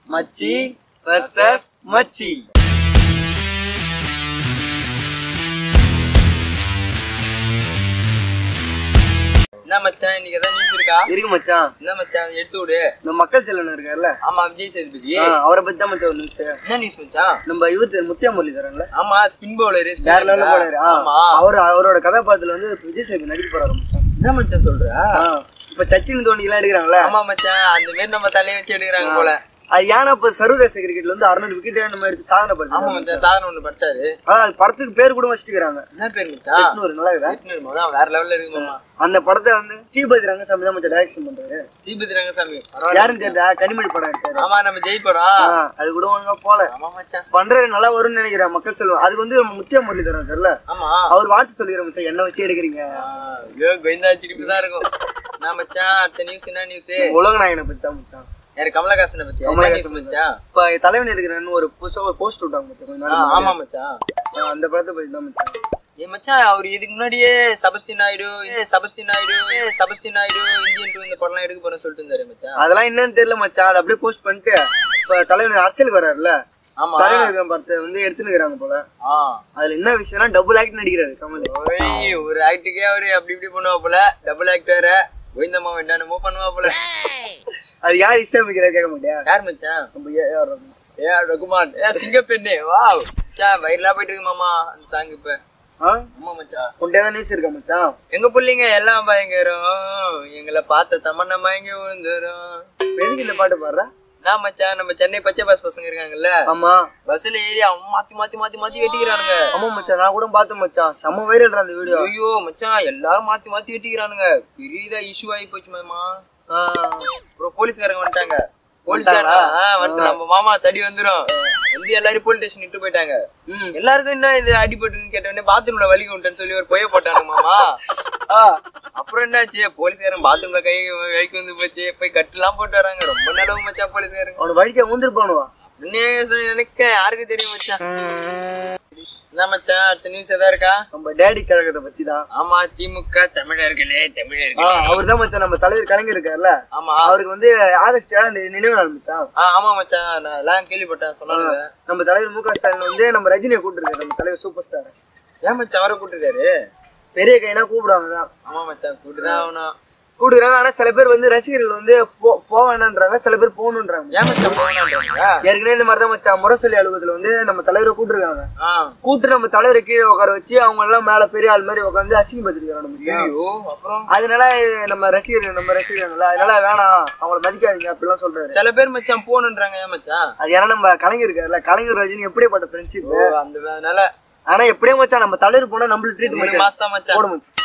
மச்சி வர்சஸ் மச்சி என்ன மச்சான் இன்னைக்கு ஏதாவது நியூஸ் இருக்கா இருக்கு மச்சான் என்ன மச்சான் எடுத்து விடு இந்த மக்கள் செல்வன் இருக்காருல்ல ஆமா விஜய் சேதுபதி ஆ, அவரை பத்தி தான் மச்சான் ஒரு நியூஸ் என்ன நியூஸ் மச்சான் நம்ம இவரு முத்தியா முரளிதரன்ல ஆமா ஸ்பின் பவுலர் வேற லெவல்ல போனாரு ஆமா அவர் அவரோட கதாபாத்திரத்துல வந்து விஜய் சேதுபதி நடிக்க போறாரு மச்சான் என்ன மச்சான் சொல்ற ஆ, இப்ப சச்சின் தோனி எல்லாம் எடுக்கிறாங்களே ஆமா மச்சான் அந்த மாதிரி நம்ம தலையை வச்சு எடுக்கிறாங்க போல அது ஏன்னா இப்ப சர்வதேச கிரிக்கெட்ல வந்து அறுநூறு விக்கெட் நம்ம எடுத்து சாதனை ஆமா பண்ணுறோம் மச்சான் சாதனை ஒண்ணு படிச்சாரு அதான் அது படத்துக்கு பேர் கூட வச்சுக்கிறாங்க என்ன பேர் மச்சான் எட்நூறு நல்லா இருக்குதா எட்நூறு மகன் வேற லெவல்ல இருக்கு மாமா அந்த படத்தை வந்து ஸ்ரீபதி ரங்கசாமி தான் மச்சான் டைரக்ஷன் பண்றாரு ஸ்ரீபதி ரங்கசாமி பரவாயில்ல யாருன்னு தெரியா கனிமொழி படம் எடுத்தாரு ஆமா நம்ம ஜெயிப்படா ஆ, அது கூட ஒழுங்கா போல ஆமா மச்சான் பண்றது நல்லா வரும்னு நினைக்கிறேன் மக்கள் செல்வம் அதுக்கு வந்து நம்ம முத்தியா முரளிதரன் இருக்கார்ல ஆமா அவர் வாழ்த்து சொல்லிடுற மச்சான் என்ன வச்சு எடுக்கிறீங்க ஆ, ஐயோ கோவிந்தா சிரிப்பு தான் இருக்கும் நான் மச்சான் அடுத்த நியூஸ் என்ன நியூஸ் உலக நாயகனை பத்தி தான் மச்சான் யாரு கமலஹாசனை பத்தி என்ன நியூஸ் மச்சான் இப்ப தலைவன் இருக்கிறன்னு ஒரு புதுசா ஒரு போஸ்ட் விட்டாங்க மச்சான் கொஞ்ச ஆ, நாள் ஆமா மச்சான் முன்னாடி. ஆ, அந்த படத்தை பத்தி தான் மச்சான் ஏ மச்சான் அவர் இதுக்கு முன்னாடியே சபஸ்டி நாயுடு ஏ சபஸ்டி நாயுடு ஏ சபஸ்டி நாயுடு இந்தியன் டூ இந்த படம்லாம் எடுக்க போறேன்னு சொல்லிட்டு இருந்தாரு மச்சான் அதெல்லாம் என்னன்னு தெரியல மச்சான் அதை அப்படியே போஸ்ட் பண்ணிட்டு இப்ப தலைவன் அரசியலுக்கு வர்றாருல ஆமா தலைவன் இருக்கிற படத்தை வந்து எடுத்துனுக்குறாங்க போல ஆ அதுல என்ன விஷயம்னா டபுள் ஆக்ட் நடிக்கிறாரு கமல் ஓய் ஒரு ஆக்டுக்கே அவரு அப்படி இப்படி பண்ணுவா போல டபுள் ஆக்ட் வேற கோவிந்தம்மா என்னென்னமோ பண்ணுவா போல அது யார் இசையமைக்கிறாரு கேட்க மாட்டியா யார் மச்சான் நம்ம A R Rahman. A R Rahman ஏ சிங்கப்பெண்ணே வாவ் மச்சான் வயிறுலாம் போயிட்டு இருக்கு மாமா அந்த சாங் இப்ப ஆ ஆமா மச்சான் உன்கிட்ட தான் நியூஸ் இருக்கா மச்சான் எங்க புள்ளைங்க எல்லாம் பயங்கரம் எங்களை பார்த்த தமன்னா மயங்கி விழுந்துரும் இப்ப எதுக்கு இந்த பாட்டு பாடுற நான் மச்சான் நம்ம சென்னை பச்சை பாஸ் பசங்க இருக்காங்கல்ல ஆமா பஸ்ல ஏறி அவன் மாத்தி மாத்தி மாத்தி மாத்தி வெட்டிக்கிறானுங்க ஆமா மச்சான் நான் கூட பார்த்தேன் மச்சான் செம்ம வைரல்டா அந்த வீடியோ ஐயோ மச்சான் எல்லாரும் மாத்தி மாத்தி வெட்டிக்கிறானுங்க பெரியதா இஷ்யூ ஆகி போச்சு மாமா அப்புறம் போலீஸ்காரங்க வந்துட்டாங்க போலீஸ்காரங்க ஆ, வந்துட்டு நம்ம மாமா தடி வந்துரும் வந்து எல்லாரும் போலீஸ் ஸ்டேஷன் இட்டு போயிட்டாங்க ம். எல்லாருக்கும் என்ன இது அடிபட்டுன்னு கேட்டவொடனே பாத்ரூம்ல வலி விட்டேன்னு சொல்லி ஒரு பொய்ய போட்டானுங்க மாமா ஆ அப்புறம் என்னாச்சு போலீஸ்காரன் பாத்ரூம்ல கை வழிக்கு வந்து போச்சு போய் கட்டுலாம் போட்டு வராங்க ரொம்ப நல்லவங்க மச்சான் போலீஸ்காரங்க அவனை வழிக்க ஊந்திருப்பானுவா உடனே நினைக்க யாருக்கு தெரியும் மச்சான் என்ன மச்சான் அடுத்த நியூஸ் எதா இருக்கா நம்ம டேடி கழகத்தை பத்தி தான் ஆமா திமுக தமிழர்களே தமிழர்களே அவர் தான் மச்சான் நம்ம தலைவர் கலைஞர் இருக்காருல்ல ஆமா அவருக்கு வந்து ஆகஸ்ட் ஏழாம் தேதி நினைவு நாள் மச்சான் ஆ ஆமா மச்சான் நான் எல்லாம் கேள்விப்பட்டேன் சொன்னாங்க நம்ம தலைவர் மு க ஸ்டாலின் வந்து நம்ம ரஜினியை கூப்பிட்டுருக்காரு நம்ம தலைவர் சூப்பர் ஸ்டார் ஏன் மச்சான் அவரை கூட்டிருக்காரு பெரிய கைனா கூப்பிடுவாங்க தான் ஆமா மச்சான் கூட்டுதான் ஆகணும் கூப்பிடுறாங்க ஆனா சில பேர் வந்து ரசிகர்கள் வந்து போ போக வேணான்றாங்க சில பேர் போகணுன்றாங்க ஏன் மச்சான் போகணுன்றாங்க ஏற்கனவே இந்த மாதிரி தான் மச்சான் முரசொலி அலுவலகத்துல வந்து நம்ம தலைவரை கூப்பிட்டுருக்காங்க ஆ கூப்பிட்டு நம்ம தலைவரை கீழே உட்கார வச்சு அவங்க எல்லாம் மேல பெரிய ஆள் மாதிரி உட்காந்து அசிங்கப்படுத்திருக்காங்க நம்ம ஐயோ அப்புறம் அதனால நம்ம ரசிகர்கள் நம்ம ரசிகர்கள்ல அதனால வேணாம் அவங்கள மதிக்காதீங்க அப்படிலாம் சொல்றாரு சில பேர் மச்சான் போகணுன்றாங்க ஏன் மச்சான் அது ஏன்னா நம்ம கலைஞர் இருக்காருல்ல கலைஞர் ரஜினி எப்படிப்பட்ட ஃப்ரெண்ட்ஷிப் ஓ, அந்த அதனால ஆனா எப்படியே மச்சான் நம்ம தலைவர் போனா நம்மளுக்கு ட்ரீட் மூணு மச்சான் மாசம் தான் மச்சான் போட மச்சான்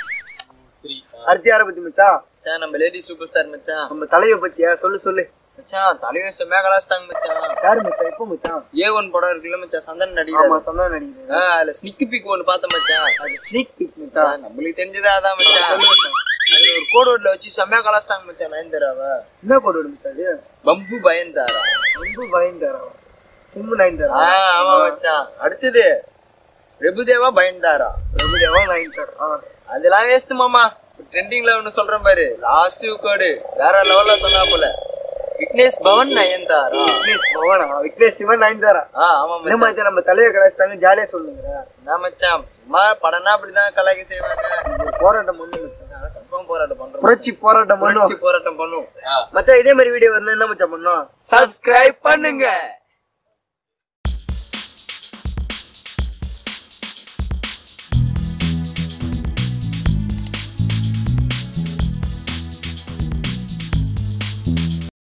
அடுத்து யாரை பத்தி மச்சான் மச்சான் நம்ம லேடி சூப்பர் ஸ்டார் மச்சான் நம்ம தலைவை பத்தியா சொல்லு சொல்லு மச்சான் தலைவர் செம்மையா கலாச்சிட்டாங்க மச்சான் யாரு மச்சான் எப்போ மச்சான் ஏ ஒன் படம் இருக்குல்ல மச்சான் சந்தன ஆமா நடிகர் சொன்னா நடிக்கிறேன் ஆ, அதுல ஸ்னிக் பிக் ஒன்னு பார்த்தேன் மச்சான் அது ஸ்னீக் பிக் மச்சான் ஆ, நம்மளுக்கு தெரிஞ்சதே அதான் மச்சான் சொல்லு மச்சான் அதுல ஒரு கோட் ரோட்ல வச்சு செம்மையா கலாச்சிட்டாங்க மச்சான் நயன்தாராவ என்ன போட்டு விடு மச்சான் அது பம்பு பயந்தாரா ரொம்ப பயந்தாரா சிம்பு நைன் ஆ, தரா ஆமா மச்சான் அடுத்தது பிரபுதேவா பயந்தாரா பிரபுதேவா நைன் தரா அதெல்லாம் வேஸ்ட் மாமா ட்ரெண்டிங்ல ஒன்னு சொல்றேன் பாரு லாஸ்ட் கோடு வேற லெவல்ல சொன்னா போல விக்னேஷ் பவன் நயன்தாரா விக்னேஷ் பவனா விக்னேஷ் சிவன் நைன் தரா ஆ ஆமா என்ன மச்சான் மச்சான் நம்ம தலைவர் கலாச்சிட்டாங்க ஜாலியா சொல்லுங்க என்ன மச்சான் சும்மா படம்னா அப்படிதான் கலாய்க்க செய்வாங்க ஒரு போராட்டம் பண்ணு மச்சான் கன்ஃபார்ம் போராட்டம் பண்றோம் புரட்சி போராட்டம் பண்ணும் புரட்சி போராட்டம் பண்ணும் மச்சான் இதே மாதிரி வீடியோ வரணும் என்ன மச்சான் பண்ணும் சப்ஸ்கிரைப் பண்ணுங்க